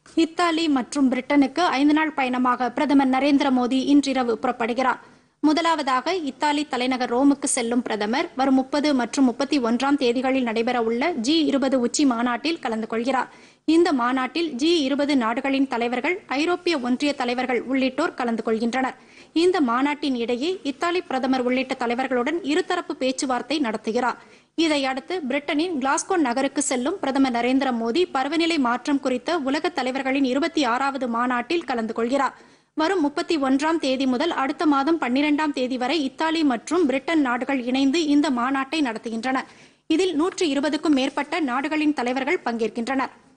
Italy மற்றும் பிரிட்டனுக்கு ஐந்து நாள் பயணமாக பிரதமர் நரேந்திர மோடி இன்றிரவு புறப்படுகிறார் முதலாவதாக இத்தாலி தலைநகர் ரோமுக்கு செல்லும் பிரதமர் வரும் முப்பது மற்றும் முப்பத்தி ஒன்றாம் தேதிகளில் நடைபெறவுள்ள ஜி இருபது உச்சி மாநாட்டில் கலந்து கொள்கிறார் இந்த மாநாட்டில் ஜி இருபது நாடுகளின் தலைவர்கள் ஐரோப்பிய ஒன்றிய தலைவர்கள் உள்ளிட்டோர் கலந்து கொள்கின்றனர் இந்த மாநாட்டின் இடையே இத்தாலி பிரதமர் உள்ளிட்ட தலைவர்களுடன் இருதரப்பு பேச்சுவார்த்தை நடத்துகிறார் இதையடுத்து பிரிட்டனின் கிளாஸ்கோ நகருக்கு செல்லும் பிரதமர் நரேந்திர மோடி பருவநிலை மாற்றம் குறித்த உலக தலைவர்களின் இருபத்தி ஆறாவது மாநாட்டில் கலந்து கொள்கிறார் வரும் முப்பத்தி ஒன்றாம் தேதி முதல் அடுத்த மாதம் பன்னிரெண்டாம் தேதி வரை இத்தாலி மற்றும் பிரிட்டன் நாடுகள் இணைந்து இந்த மாநாட்டை நடத்துகின்றன இதில் நூற்று இருபதுக்கும் மேற்பட்ட நாடுகளின் தலைவர்கள் பங்கேற்கின்றனர்